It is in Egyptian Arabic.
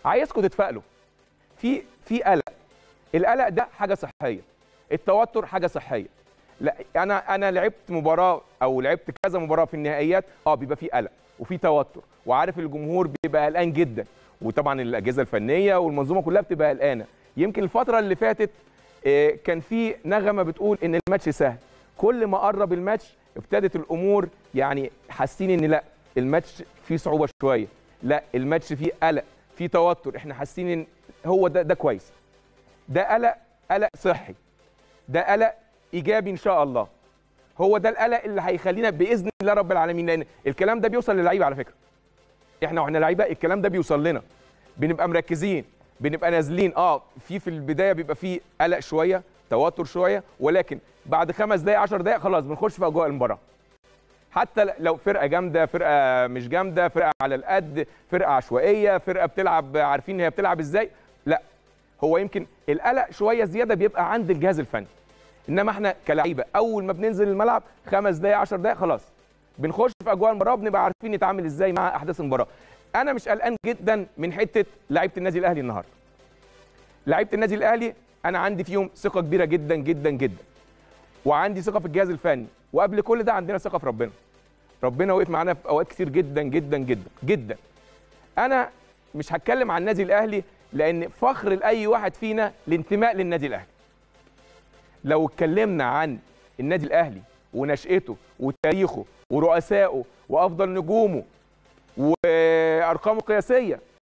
عايزكم تتفائلوا في في قلق القلق ده حاجه صحيه التوتر حاجه صحيه لا انا انا لعبت مباراه او لعبت كذا مباراه في النهائيات اه بيبقى في قلق وفي توتر وعارف الجمهور بيبقى قلقان جدا وطبعا الاجهزه الفنيه والمنظومه كلها بتبقى قلقانه يمكن الفتره اللي فاتت آه، كان في نغمه بتقول ان الماتش سهل كل ما قرب الماتش ابتدت الامور يعني حاسين ان لا الماتش فيه صعوبه شويه لا الماتش فيه قلق فيه توتر احنا حاسين ان هو ده ده كويس ده قلق قلق صحي ده قلق ايجابي ان شاء الله هو ده القلق اللي هيخلينا باذن الله رب العالمين لان الكلام ده بيوصل للعيبه على فكره احنا واحنا لعيبه الكلام ده بيوصل لنا بنبقى مركزين بنبقى نازلين اه في في البدايه بيبقى في قلق شويه توتر شويه ولكن بعد خمس دقائق 10 دقائق خلاص بنخش في اجواء المباراه حتى لو فرقه جامده فرقه مش جامده فرقه على القد فرقه عشوائيه فرقه بتلعب عارفين هي بتلعب ازاي لا هو يمكن القلق شويه زياده بيبقى عند الجهاز الفني انما احنا كلعيبه اول ما بننزل الملعب خمس دقائق 10 دقائق خلاص بنخش في اجواء المباراه بنبقى عارفين نتعامل ازاي مع احداث المباراه انا مش قلقان جدا من حته لعيبه النادي الاهلي النهارده لعيبه النادي الاهلي انا عندي فيهم ثقه كبيره جدا جدا جدا وعندي ثقه في الجهاز الفني وقبل كل ده عندنا ثقه في ربنا ربنا وقف معانا في اوقات كتير جدا جدا جدا جدا انا مش هتكلم عن النادي الاهلي لان فخر لاي واحد فينا الانتماء للنادي الاهلي لو اتكلمنا عن النادي الاهلي ونشأته وتاريخه ورؤسائه وافضل نجومه وارقامه القياسيه